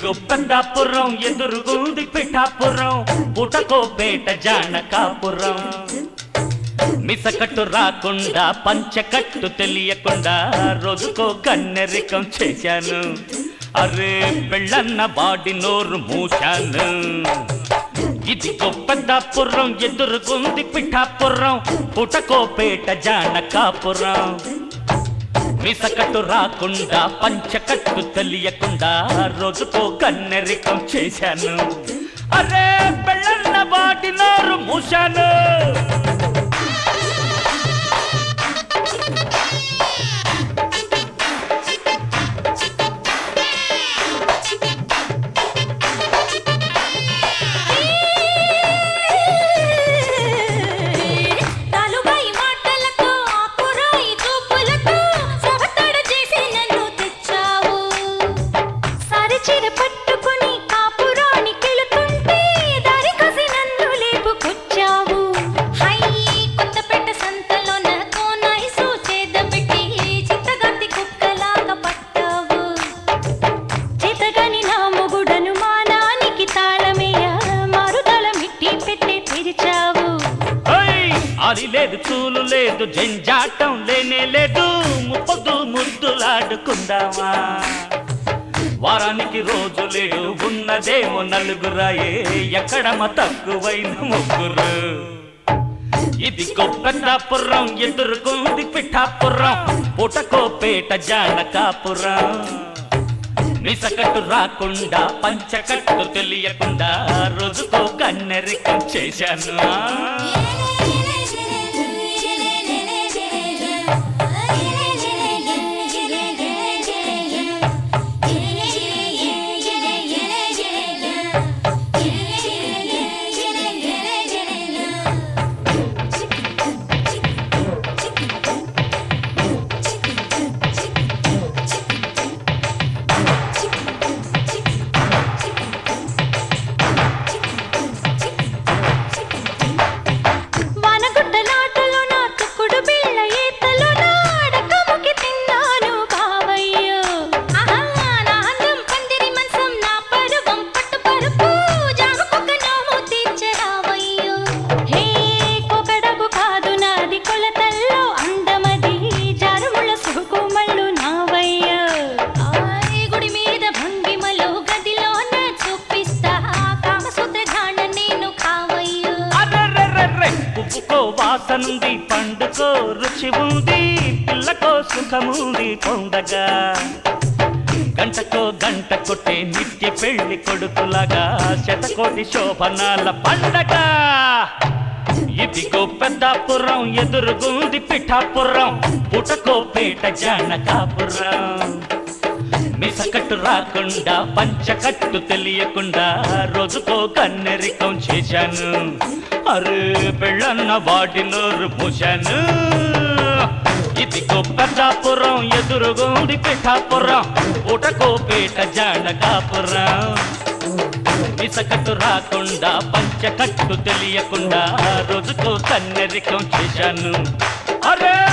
ఇదిగో పెద్దాపురం ఎదురుగుంది పిఠాపురం పుటకోపేట జానకాపురం మిసకట్టు రాకుండా పంచకట్టు తెలియకుండా రోజుకో కన్నెరికం చేశాను అరే పెళ్ళన్న బాడి నోరు మూశాను ఇదిగో పెద్దాపురం ఎదురుగుంది పిఠాపురం పుటకోపేట జానకాపురం మిసకట్టు రాకుండా పంచకట్టు తెలియకుండా రోజుకో కన్నెరికం చేశాను అరే పెళ్ళన్న బాటి నోరు మూశాను నాలుగై మాటలతో ఆకురాయి చూపులతో సవతడ చేసి నన్ను తెచ్చావు సరిచిర పట్టుకుని కాపురానికెళుతుంటే దారి కసి నన్ను లేపుకొచ్చావు హై కొత్తపేట సంతలోన కోనైసు చేదబెట్టి చిత్తగత్తి కుక్కలాగా పట్టావు చేతగాని నా మొగుడను మానానికి తాళమేయ మారుదల మిట్టి పెట్టే తెరిచావు ఓయ్! అది లేదు చూలు లేదు జంజాటం లేనే లేదు ముప్పదు ముద్దులాడుకుందామా వారానికి రోజు లేడు ఉన్నదేమో నలుగురాయే ఎక్కడమ తక్కువైన ముగ్గురు ఇది గొప్పతాపురం ఎదురుకుంది పిఠాపురం పుటకోపేట జానకాపురం నిసకట్టు రాకుండా పంచకట్టు తెలియకుండా రోజుకో కన్నెరికం చేశాను వానగుట్టలాటలో నా తుక్కుడు బిళ్ళ ఈతలో నా అడకముకి తిన్నాను బావయ్యో ఆహా, నా అందం పందిరి మంచం నా పరువం పట్టు పరుపు జామకొక నోము తీర్చరావయ్యో హే కొకడగు కాదు నాది కొలతల్లో అందమది జారుముల సుకుమళ్ళు నావయ్యో ఆయ్ గుడి మీద భంగిమలో గదిలోన చూపిస్తా కామసూత్ర ఘాణ నేను కావయ్యో అర్రర్రర్రర్రె! పువ్వుకో వాసనుంది పండుకో రుచి ఉంది పిల్లకో సుఖముంది పొందగా గంటకో గంట కొట్టే నిత్య పెళ్లి కొడుకులాగా శతకోటి శోభనాల పండగ ఇదిగో పెద్దాపురం ఎదురుగుంది పిఠాపురం పుటకో పేట జానకాపురం మిసకట్టు రాకుండా పంచకట్టు తెలియకుండా రోజుకో కన్నెరికం చేశాను అరే పెళ్ళన్న వాటి నోరు మూశాను ఇది గొప్పదాపురం ఎదురుగుంది పిఠాపురం ఉటకో పేట జానకాపురం మిసకట్టు రాకుండా పంచకట్టు తెలియకుండా రోజుకో కన్నెరికం చేశాను అరే